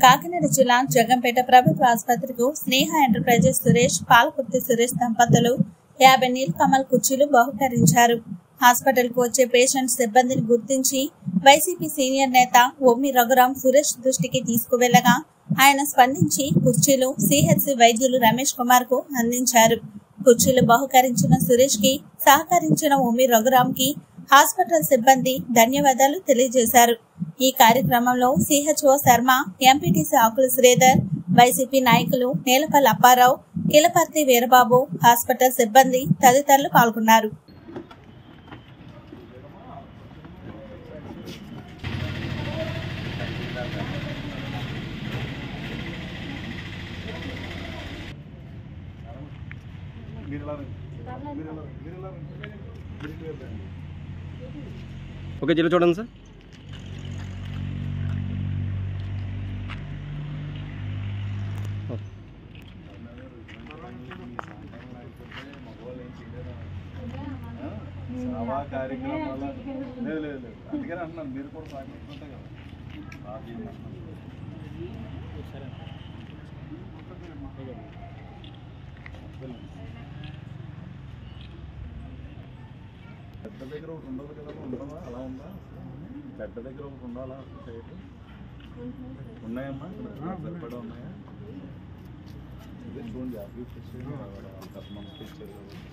కాకినాడ జిల్లా జగంపేట ప్రభుత్వ ఆసుపత్రికి స్నేహ ఎంటర్ప్రైజెస్ సురేష్ పాలకుర్తి సురేష్ దంపతులు యాభై నీల్ కమల్ కుర్చీలు బహుకరించారు హాస్పిటల్ కు వచ్చే పేషెంట్ సిబ్బందిని గుర్తించి వైసీపీ సీనియర్ నేత ఒమ్మి రఘురాం సురేష్ దృష్టికి తీసుకువెళ్లగా ఆయన స్పందించి కుర్చీలు సిహెచ్సి వైద్యులు రమేష్ కుమార్ కు అందించారు కుర్చీలు బహుకరించిన సురేష్ కి సహకరించిన ఉమ్మి రఘురాం కి హాస్పిటల్ సిబ్బంది ధన్యవాదాలు తెలియజేశారు ఈ కార్యక్రమంలో CHO Sharma MPTC Akula Sridhar YCP నాయకులు నేలపల్లి అప్పారావు కిలపర్తి వీరబాబు హాస్పిటల్ సిబ్బంది తదితరులు పాల్గొన్నారు ఓకే జిల్లా చూడండి సార్ సేవా కార్యక్రమాల లేదు లేదు లేదు అందుకని అంటున్నాను మీరు కూడా సహకరిస్తుంటే కదా అది పెద్ద దగ్గర ఒకటి ఉండదు కదా ఉండదా అలా ఉందా పెద్ద దగ్గర ఒకటి ఉండాలా సైట్ ఉన్నాయమ్మా సరిపడా ఉన్నాయా ఇదే చూడండి అభివృద్ధి చేసి మనకి ఇచ్చారు